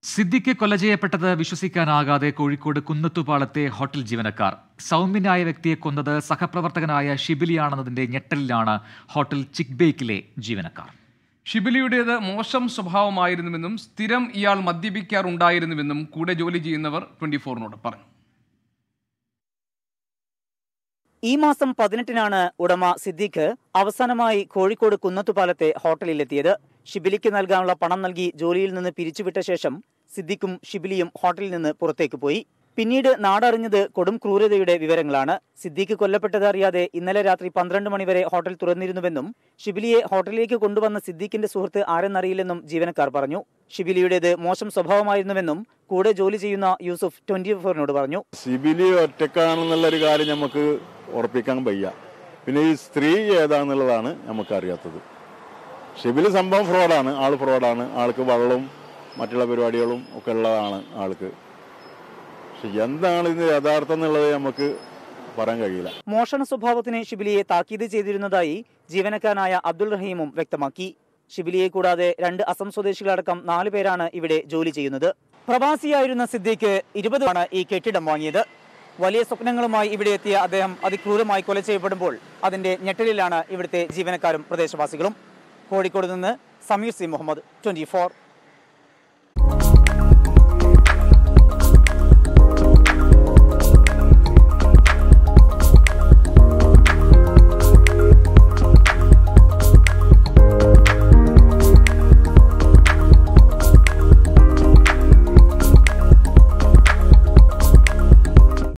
സിദ്ദിഖ് കൊല ചെയ്യപ്പെട്ടത് വിശ്വസിക്കാനാകാതെ കോഴിക്കോട് കുന്നത്തുപാളത്തെ ഹോട്ടൽ ജീവനക്കാർ സൗമ്യനായ വ്യക്തിയെ കൊന്നത് സഹപ്രവർത്തകനായ ഷിബിലിയാണെന്നതിന്റെ ഞെട്ടലിലാണ് ഹോട്ടൽ ചിക്ബേക്കിലെ ജീവനക്കാർ ഷിബിലിയുടേത് മോശം സ്വഭാവമായിരുന്നുവെന്നും സ്ഥിരം ഇയാൾ മദ്യപിക്കാറുണ്ടായിരുന്നുവെന്നും കൂടെ ജോലി ചെയ്യുന്നവർ ട്വന്റി ഫോറിനോട് പറഞ്ഞു ഈ മാസം പതിനെട്ടിനാണ് ഉടമ സിദ്ദീഖ് അവസാനമായി കോഴിക്കോട് കുന്നത്തുപാലത്തെ ഹോട്ടലിലെത്തിയത് ഷിബിലിക്ക് നൽകാനുള്ള പണം നൽകി ജോലിയിൽ നിന്ന് പിരിച്ചുവിട്ട ശേഷം സിദ്ദിഖും ഷിബിലിയും ഹോട്ടലിൽ നിന്ന് പുറത്തേക്ക് പോയി പിന്നീട് നാടറിഞ്ഞത് കൊടും ക്രൂരതയുടെ വിവരങ്ങളാണ് സിദ്ദീഖ് കൊല്ലപ്പെട്ടത് അറിയാതെ ഇന്നലെ രാത്രി പന്ത്രണ്ട് മണിവരെ ഹോട്ടൽ തുറന്നിരുന്നുവെന്നും ഷിബിലിയെ ഹോട്ടലിലേക്ക് കൊണ്ടുവന്ന സിദ്ദീഖിന്റെ സുഹൃത്ത് ആരെന്നറിയില്ലെന്നും ജീവനക്കാർ പറഞ്ഞു ഷിബിലിയുടേത് മോശം സ്വഭാവമായിരുന്നുവെന്നും കൂടെ ജോലി ചെയ്യുന്ന യൂസുഫ് ട്വന്റി ഫോറിനോട് പറഞ്ഞു സിബിലി ഒറ്റക്കാണെന്നുള്ളൊരു കാര്യം നമുക്ക് ഉറപ്പിക്കാൻ വയ്യ പിന്നെ ഈ സ്ത്രീ ഏതാന്നുള്ളതാണ് നമുക്കറിയാത്തത് ഷിബിലി സംഭവം ഫ്രോഡാണ് ആൾ ഫ്രോഡാണ് ആൾക്ക് വള്ളവും മറ്റുള്ള പരിപാടികളും ഒക്കെ ഉള്ളതാണ് ആൾക്ക് പക്ഷെ എന്താണ് ഇതിന് യഥാർത്ഥം എന്നുള്ളത് നമുക്ക് പറയാൻ കഴിയില്ല മോഷണ സ്വഭാവത്തിന് ഷിബിലിയെ താക്കീത് ചെയ്തിരുന്നതായി ജീവനക്കാരനായ അബ്ദുൾ റഹീമും വ്യക്തമാക്കി ഷിബിലിയെ കൂടാതെ രണ്ട് അസം സ്വദേശികളടക്കം നാല് പേരാണ് ഇവിടെ ജോലി ചെയ്യുന്നത് പ്രവാസിയായിരുന്ന സിദ്ദീഖ് ഇരുപതാണ് ഈ കെട്ടിടം വാങ്ങിയത് വലിയ സ്വപ്നങ്ങളുമായി ഇവിടെ എത്തിയ അദ്ദേഹം അതിക്രൂരമായി കൊല ചെയ്യപ്പെടുമ്പോൾ അതിന്റെ ഞെട്ടലിലാണ് ഇവിടുത്തെ ജീവനക്കാരും പ്രദേശവാസികളും കോഴിക്കോട് നിന്ന് സമീർ സി മുഹമ്മദ് ട്വന്റി